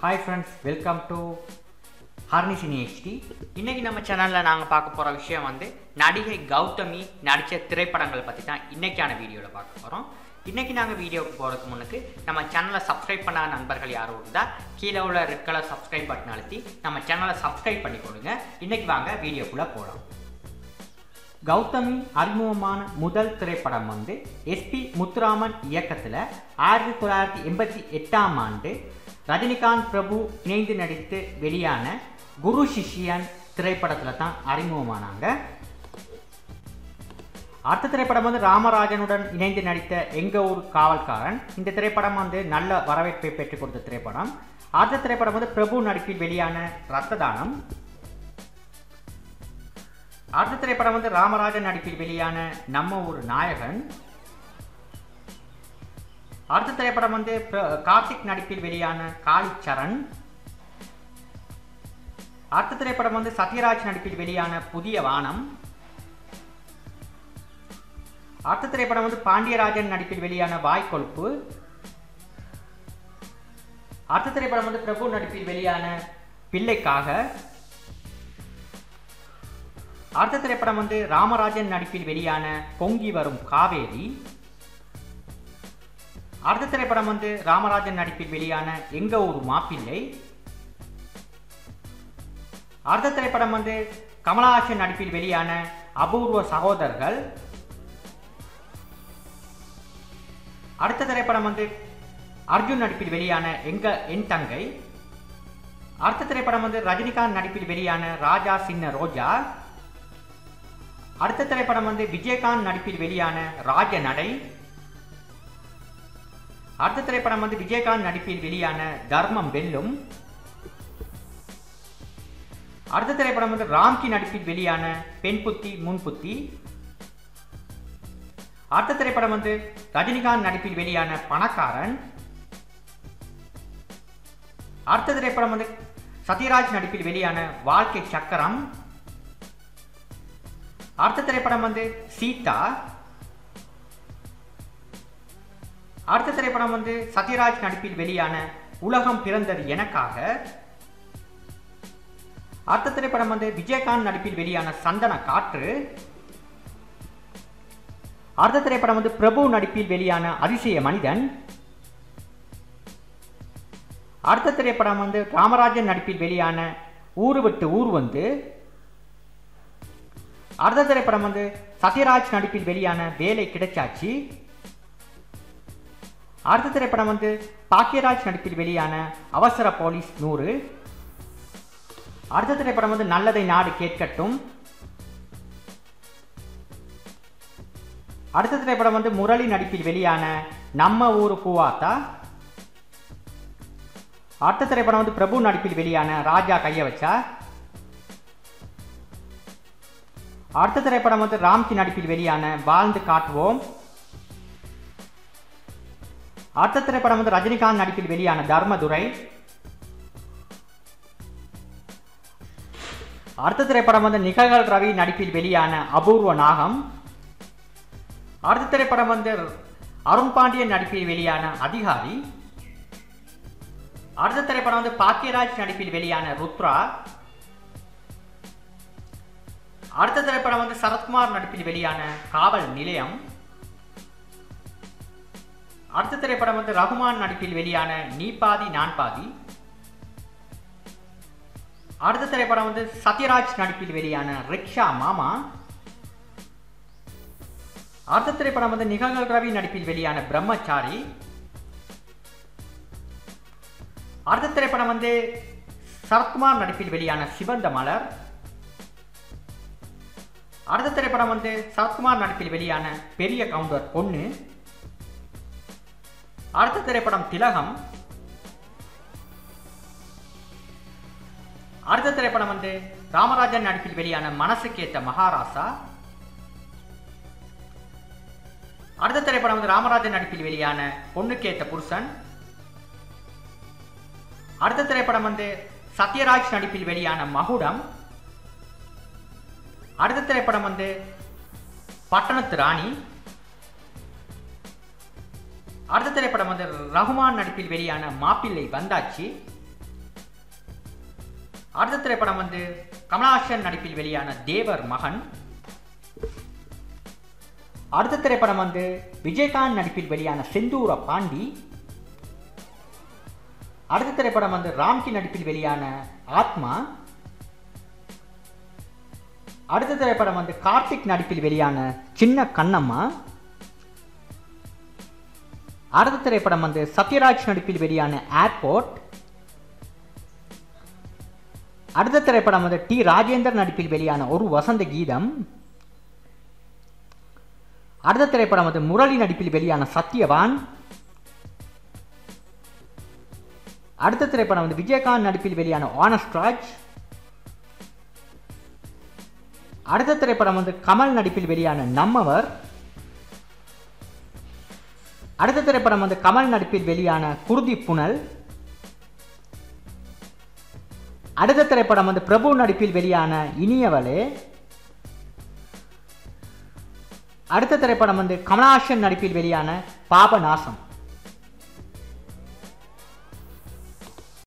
hi friends welcome to ஹார்னிசினி HD இன்றைக்கி நம்ம சேனலில் நாங்கள் பார்க்க போகிற விஷயம் வந்து நடிகை கௌதமி நடித்த திரைப்படங்களை பற்றி தான் இன்றைக்கான வீடியோவில் பார்க்க போகிறோம் இன்றைக்கி நாங்கள் வீடியோவுக்கு போகிறதுக்கு முன்னுக்கு நம்ம சேனலை சப்ஸ்கிரைப் பண்ணாத நண்பர்கள் யாரும் இருந்தால் கீழே உள்ள ரெட் கலர் சப்ஸ்கிரைப் பட்டன் அழுத்தி நம்ம சேனலை சப்ஸ்கிரைப் பண்ணி கொடுங்க இன்றைக்கி வாங்க வீடியோக்குள்ளே போகலாம் கௌதமி அறிமுகமான முதல் திரைப்படம் வந்து எஸ்பி முத்துராமன் இயக்கத்தில் ஆயிரத்தி தொள்ளாயிரத்தி எண்பத்தி எட்டாம் ஆண்டு ரஜினிகாந்த் பிரபு இணைந்து நடித்து வெளியான குரு சிஷ்யன் திரைப்படத்தில் தான் அறிமுகமானாங்க அடுத்த திரைப்படம் வந்து ராமராஜனுடன் இணைந்து நடித்த எங்க ஊர் காவல்காரன் இந்த திரைப்படம் வந்து நல்ல வரவேற்பை பெற்றுக் கொடுத்த திரைப்படம் அடுத்த திரைப்படம் வந்து பிரபு நடிப்பில் வெளியான ரத்த தானம் அடுத்த திரைப்படம் வந்து ராமராஜன் நடிப்பில் வெளியான நம்ம ஊர் நாயகன் அடுத்த திரைப்படம் வந்து பிர- கார்த்திக் நடிப்பில் வெளியான காளிச்சரண் அடுத்த திரைப்படம் வந்து சத்யராஜ் நடிப்பில் வெளியான புதிய வானம் அடுத்த திரைப்படம் வந்து பாண்டியராஜன் நடிப்பில் வெளியான வாய்க்கொழுப்பு அடுத்த திரைப்படம் வந்து பிரபு நடிப்பில் வெளியான பிள்ளைக்காக அடுத்த திரைப்படம் வந்து ராமராஜன் நடிப்பில் வெளியான பொங்கி வரும் காவேரி அடுத்த திரைப்படம் வந்து ராமராஜன் நடிப்பில் வெளியான எங்க ஊர் மாப்பிள்ளை அடுத்த திரைப்படம் வந்து கமலஹாசன் நடிப்பில் வெளியான அபூர்வ சகோதரர்கள் அடுத்த திரைப்படம் வந்து அர்ஜுன் நடிப்பில் வெளியான எங்க என் தங்கை அடுத்த திரைப்படம் வந்து ரஜினிகாந்த் நடிப்பில் வெளியான ராஜா சின்ன ரோஜா அடுத்த திரைப்படம் வந்து விஜயகாந்த் நடிப்பில் வெளியான ராஜ நடை அடுத்த திரைப்படம் வந்து விஜயகாந்த் நடிப்பில் வெளியான தர்மம் வெல்லும் அடுத்த திரைப்படம் வந்து ராம்கி நடிப்பில் வெளியான பெண் புத்தி முன் புத்தி அடுத்த திரைப்படம் வந்து ரஜினிகாந்த் நடிப்பில் வெளியான பணக்காரன் அடுத்த திரைப்படம் வந்து சத்யராஜ் நடிப்பில் வெளியான வாழ்க்கை சக்கரம் அடுத்த திரைப்படம் வந்து சீதா அடுத்த திரைப்படம் வந்து சத்யராஜ் நடிப்பில் வெளியான உலகம் பிறந்தது எனக்காக அடுத்த திரைப்படம் வந்து விஜயகாந்த் நடிப்பில் வெளியான சந்தன காற்று அடுத்த திரைப்படம் வந்து பிரபு நடிப்பில் வெளியான அதிசய மனிதன் அடுத்த திரைப்படம் வந்து ராமராஜன் நடிப்பில் வெளியான ஊரு விட்டு ஊர் வந்து அடுத்த திரைப்படம் வந்து சத்யராஜ் நடிப்பில் வெளியான வேலை கிடைச்சாச்சு அடுத்த திரைப்படம் வந்து பாக்கியராஜ் நடிப்பில் வெளியான அவசர போலீஸ் நூறு அடுத்த திரைப்படம் வந்து நல்லதை நாடு கேட்கட்டும் அடுத்த திரைப்படம் வந்து முரளி நடிப்பில் வெளியான நம்ம ஊரு பூவாத்தா அடுத்த திரைப்படம் வந்து பிரபு நடிப்பில் வெளியான ராஜா கைய வச்சா அடுத்த திரைப்படம் வந்து ராம்கி நடிப்பில் வெளியான வாழ்ந்து காட்டுவோம் அடுத்த திரைப்படம் வந்து ரஜினிகாந்த் நடிப்பில் வெளியான தர்மதுரை அடுத்த திரைப்படம் வந்து நிகழ்கள் ரவி நடிப்பில் வெளியான அபூர்வ நாகம் அடுத்த திரைப்படம் வந்து அருண் பாண்டியன் நடிப்பில் வெளியான அதிகாரி அடுத்த திரைப்படம் வந்து பாக்கியராஜ் நடிப்பில் வெளியான ருத்ரா அடுத்த திரைப்படம் வந்து சரத்குமார் நடிப்பில் வெளியான காவல் நிலையம் அடுத்த திரைப்படம் வந்து ரகுமான் நடிப்பில் வெளியான நீ பாதி நான் பாதி அடுத்த திரைப்படம் வந்து சத்யராஜ் நடிப்பில் வெளியான ரிக்ஷா மாமா அடுத்த திரைப்படம் வந்து நிகழ்கள் ரவி நடிப்பில் வெளியான பிரம்மச்சாரி அடுத்த திரைப்படம் வந்து சரத்குமார் நடிப்பில் வெளியான சிவந்த மலர் அடுத்த திரைப்படம் வந்து சரத்குமார் நடிப்பில் வெளியான பெரிய கவுண்டர் பொண்ணு அடுத்த திரைப்படம் திலகம் அடுத்த திரைப்படம் வந்து ராமராஜன் நடிப்பில் வெளியான மனசுக்கேத்த மகாராசா அடுத்த திரைப்படம் வந்து ராமராஜன் நடிப்பில் வெளியான பொண்ணுக்கேத்த புருஷன் அடுத்த திரைப்படம் வந்து சத்யராஜ் நடிப்பில் வெளியான மகுடம் அடுத்த திரைப்படம் வந்து பட்டணத்து ராணி அடுத்த திரைப்படம் வந்து ரகுமான் நடிப்பில் வெளியான மாப்பிள்ளை வந்தாச்சு அடுத்த திரைப்படம் வந்து கமலஹாசன் நடிப்பில் வெளியான தேவர் மகன் அடுத்த திரைப்படம் வந்து விஜயகாந்த் நடிப்பில் வெளியான செந்தூர பாண்டி அடுத்த திரைப்படம் வந்து ராம்கி நடிப்பில் வெளியான ஆத்மா அடுத்த திரைப்படம் வந்து கார்த்திக் நடிப்பில் வெளியான சின்ன கண்ணம்மா அடுத்த திரைப்படம் வந்து சத்யராஜ் நடிப்பில் வெளியான ஏர்போர்ட் அடுத்த திரைப்படம் வந்து டி ராஜேந்தர் நடிப்பில் வெளியான ஒரு வசந்த கீதம் அடுத்த திரைப்படம் வந்து முரளி நடிப்பில் வெளியான சத்யவான் அடுத்த திரைப்படம் வந்து விஜயகாந்த் நடிப்பில் வெளியான ஆனஸ்ட் ராஜ் அடுத்த திரைப்படம் வந்து கமல் நடிப்பில் வெளியான நம்மவர் அடுத்த திரைப்படம் வந்து கமல் நடிப்பில் வெளியான குருதி புனல் அடுத்த திரைப்படம் வந்து பிரபு நடிப்பில் வெளியான இனியவளே அடுத்த திரைப்படம் வந்து கமலஹாசன் நடிப்பில் வெளியான பாபநாசம்